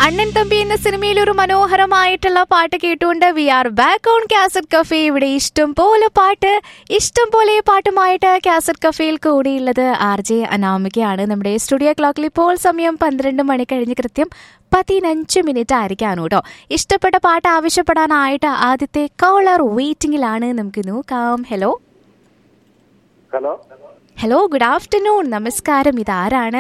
അണ്ണൻ തമ്പി എന്ന സിനിമയിൽ ഒരു മനോഹരമായിട്ടുള്ള പാട്ട് കേട്ടുകൊണ്ട് we are back on cassette cafe ഇവിടെ ഇഷ്ടം പോലെ പാട്ട് ഇഷ്ടം പോലെ പാട്ടുമായിട്ട് കാസറ്റ് കഫേയിൽ കൂടിയുള്ളത് ആർ ജെ അനാമികയാണ് നമ്മുടെ സ്റ്റുഡിയോ ക്ലോക്കിൽ ഇപ്പോൾ സമയം പന്ത്രണ്ട് മണി കഴിഞ്ഞ് കൃത്യം പതിനഞ്ച് മിനിറ്റ് ആയിരിക്കാണ് കേട്ടോ ഇഷ്ടപ്പെട്ട പാട്ട് ആവശ്യപ്പെടാനായിട്ട് ആദ്യത്തെ കോളർ വെയിറ്റിംഗിലാണ് നമുക്ക് നോക്കാം hello hello hello good afternoon നമസ്കാരം ഇതാരാണ്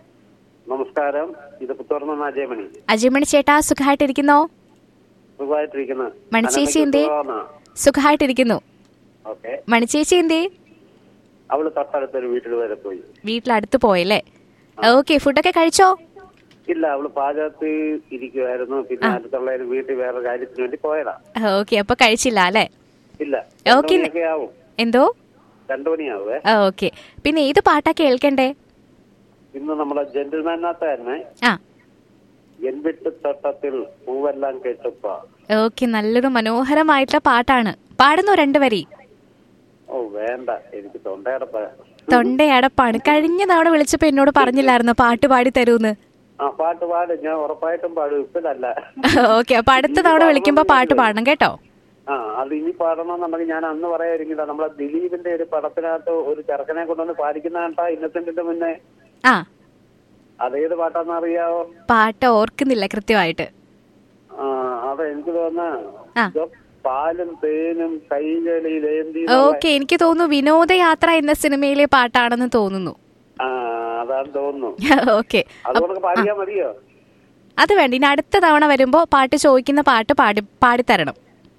നമസ്കാരം ഇത് പുത്തൂർന്ന അജയമണി അജയമണി ചേട്ടാ സുഖമായിട്ടിരിക്കുന്നോ സുഖമായിട്ടിരിക്കുന്നു മണിച്ചേച്ചി എന്തേ സുഖമായിട്ടിരിക്കുന്നു ഓക്കെ മണിച്ചേച്ചി എന്തേ അവള് തൊട്ടടുത്തൊരു വീട്ടിൽ വരെ പോയി വീട്ടിലടുത്ത് പോയല്ലേ ഓക്കെ ഫുഡൊക്കെ കഴിച്ചോ ഇല്ല അവള് പാചകത്ത് ഇരിക്കുമായിരുന്നു പിന്നെ അടുത്തുള്ള ഒരു വീട്ടിൽ വേറെ കാര്യത്തിന് വേണ്ടി പോയതാ ഓക്കെ അപ്പൊ കഴിച്ചില്ല അല്ലേ ഇല്ല ഓക്കേ. രണ്ടു മണിയൊക്കെ ആവും എന്തോ രണ്ടു മണിയാവേ ഓക്കെ പിന്നെ ഏത് പാട്ടാ കേൾക്കണ്ടേ ഇന്ന് നമ്മളെ ജെന്റിൽമാനകത്ത് തന്നെ ആ എൻവിട്ട് തോട്ടത്തിൽ പൂവെല്ലാം കേട്ടപ്പ ഓക്കെ നല്ലൊരു മനോഹരമായിട്ടുള്ള പാട്ടാണ് പാടുന്നു രണ്ടുവരി ഓ വേണ്ട എനിക്ക് തൊണ്ടയടപ്പ തൊണ്ടയടപ്പാണ് കഴിഞ്ഞ തവണ വിളിച്ചപ്പോ എന്നോട് പറഞ്ഞില്ലായിരുന്നു പാട്ട് പാടി തരൂന്ന് ആ പാട്ട് പാട് ഞാൻ ഉറപ്പായിട്ടും പാടും ഇപ്പഴല്ല ഓക്കെ അപ്പൊ അടുത്ത തവണ വിളിക്കുമ്പോ പാട്ട് പാടണം കേട്ടോ ആ അത് ഇനി പാടണമെന്നുണ്ടെങ്കിൽ ഞാൻ അന്ന് പറയാതിരിക്കില്ല നമ്മളെ ദിലീപിന്റെ ഒരു പടത്തിനകത്ത് ഒരു ചെറുക്കനെ കൊണ്ടുവന്ന് പാടിക്കുന്ന കേട്ടാ ഇന്നസെന്റിന്റെ മുന്നേ ആ അതേത് പാട്ടാന്ന് അറിയാവോ പാട്ട് ഓർക്കുന്നില്ല കൃത്യമായിട്ട് ആ അത് എനിക്ക് ആ. തോന്നുന്ന പാലും തേനും കൈകളിൽ ഏന്തി ഓക്കെ എനിക്ക് തോന്നുന്നു വിനോദയാത്ര എന്ന സിനിമയിലെ പാട്ടാണെന്ന് തോന്നുന്നു ആ അതാണ് തോന്നുന്നു ഓക്കെ അതുകൊണ്ട് പാടിയാ മതിയോ അത് വേണ്ട ഇനി അടുത്ത തവണ വരുമ്പോ പാട്ട് ചോദിക്കുന്ന പാട്ട് പാടി പാടിത്തരണം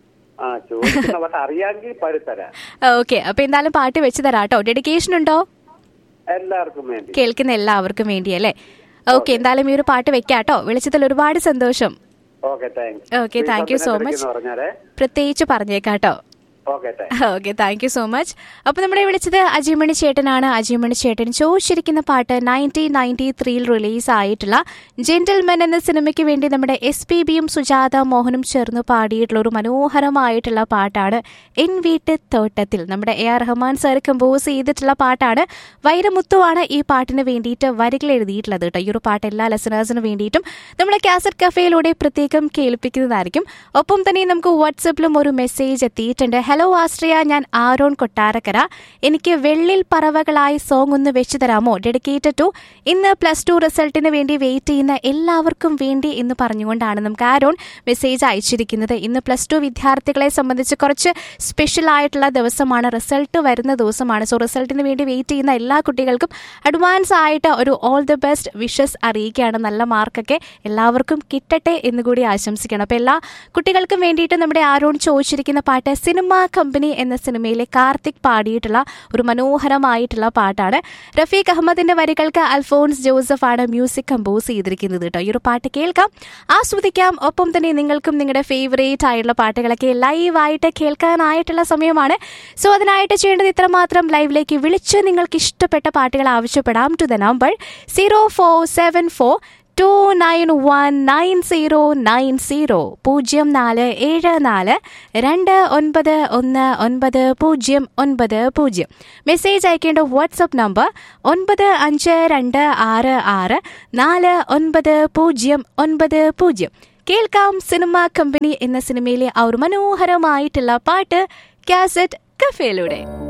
ആ ചോദിക്കുന്ന പാട്ട് അറിയാമെങ്കിൽ പാടിത്തരാം ഓക്കെ അപ്പൊ എന്തായാലും പാട്ട് വെച്ച് തരാം കേട്ടോ ഡെഡിക്കേഷൻ ഉണ്ടോ എല്ലാവർക്കും വേണ്ടി കേൾക്കുന്ന എല്ലാവർക്കും വേണ്ടിയല്ലേ ഓക്കെ എന്തായാലും ഈ ഒരു പാട്ട് വെക്കാട്ടോ വിളിച്ചതിൽ ഒരുപാട് സന്തോഷം okay thanks Okay, thank you so much. പറഞ്ഞാലേ പ്രത്യേകിച്ച് പറഞ്ഞേക്കാട്ടോ okay thanks okay thank you so much അപ്പൊ നമ്മളെ വിളിച്ചത് അജിമണി ചേട്ടനാണ് അജിമണി ചേട്ടൻ ചോദിച്ചിരിക്കുന്ന പാട്ട് നയൻറ്റീൻ നയൻറ്റി ത്രീയിൽ റിലീസ് ആയിട്ടുള്ള ജെന്റിൽമെൻ എന്ന സിനിമയ്ക്ക് വേണ്ടി നമ്മുടെ എസ് പി ബിയും സുജാത മോഹനും ചേർന്ന് പാടിയിട്ടുള്ള ഒരു മനോഹരമായിട്ടുള്ള പാട്ടാണ് എൻ വീട്ട് തോട്ടത്തിൽ നമ്മുടെ A R Rahman sir compose ചെയ്തിട്ടുള്ള പാട്ടാണ് വൈരമുത്തുവാണ് ഈ പാട്ടിന് വേണ്ടിയിട്ട് വരികൾ എഴുതിയിട്ടുള്ളത് കേട്ടോ ഈ ഒരു പാട്ട് എല്ലാ ലെസണേഴ്സിനും വേണ്ടിയിട്ടും നമ്മുടെ കാസറ്റ് കഫേയിലൂടെ പ്രത്യേകം കേൾപ്പിക്കുന്നതായിരിക്കും ഒപ്പം തന്നെ നമുക്ക് വാട്സപ്പിലും ഒരു മെസ്സേജ് എത്തിയിട്ടുണ്ട് ഹലോ ആശ്രയ ഞാൻ ആരോൺ കൊട്ടാരക്കര എനിക്ക് വെള്ളിൽ പറവകളായി സോങ് ഒന്ന് വെച്ചു തരാമോ ഡെഡിക്കേറ്റഡ് ടു ഇന്ന് പ്ലസ് ടു റിസൾട്ടിന് വേണ്ടി വെയിറ്റ് ചെയ്യുന്ന എല്ലാവർക്കും വേണ്ടി എന്ന് പറഞ്ഞുകൊണ്ടാണ് നമുക്ക് ആരോൺ മെസ്സേജ് അയച്ചിരിക്കുന്നത് ഇന്ന് പ്ലസ് ടു വിദ്യാർത്ഥികളെ സംബന്ധിച്ച് കുറച്ച് സ്പെഷ്യൽ ആയിട്ടുള്ള ദിവസമാണ് റിസൾട്ട് വരുന്ന ദിവസമാണ് സോ റിസൾട്ടിന് വേണ്ടി വെയിറ്റ് ചെയ്യുന്ന എല്ലാ കുട്ടികൾക്കും അഡ്വാൻസ് ആയിട്ട് ഒരു ഓൾ ദി ബെസ്റ്റ് വിഷസ് അറിയിക്കുകയാണ് നല്ല മാർക്കൊക്കെ എല്ലാവർക്കും കിട്ടട്ടെ എന്ന് കൂടി ആശംസിക്കണം അപ്പോൾ എല്ലാ കുട്ടികൾക്കും വേണ്ടിയിട്ട് നമ്മുടെ ആരോൺ ചോദിച്ചിരിക്കുന്ന പാട്ട് സിനിമ കമ്പനി എന്ന സിനിമയിലെ കാർത്തിക് പാടിയിട്ടുള്ള ഒരു മനോഹരമായിട്ടുള്ള പാട്ടാണ് റഫീഖ് അഹമ്മദിന്റെ വരികൾക്ക് അൽഫോൺസ് ജോസഫ് ആണ് മ്യൂസിക് കമ്പോസ് ചെയ്തിരിക്കുന്നത് കേട്ടോ ഈ ഒരു പാട്ട് കേൾക്കാം ആസ്വദിക്കാം ഒപ്പം തന്നെ നിങ്ങൾക്കും നിങ്ങളുടെ ഫേവറേറ്റ് ആയിട്ടുള്ള പാട്ടുകളൊക്കെ ലൈവായിട്ട് കേൾക്കാനായിട്ടുള്ള സമയമാണ് സോ അതിനായിട്ട് ചെയ്യേണ്ടത് ഇത്രമാത്രം ലൈവിലേക്ക് വിളിച്ച് നിങ്ങൾക്ക് ഇഷ്ടപ്പെട്ട പാട്ടുകൾ ആവശ്യപ്പെടാം to the number zero four seven four two nine one nine zero nine zero പൂജ്യം നാല് ഏഴ് നാല് രണ്ട് ഒൻപത് ഒന്ന് ഒൻപത് പൂജ്യം ഒൻപത് പൂജ്യം മെസ്സേജ് അയക്കേണ്ട വാട്സപ്പ് നമ്പർ ഒൻപത് അഞ്ച് രണ്ട് ആറ് ആറ് നാല് ഒൻപത് പൂജ്യം ഒൻപത് പൂജ്യം കേൾക്കാം സിനിമ കമ്പനി എന്ന സിനിമയിലെ ആ ഒരു മനോഹരമായിട്ടുള്ള പാട്ട് കാസറ്റ് കഫേയിലൂടെ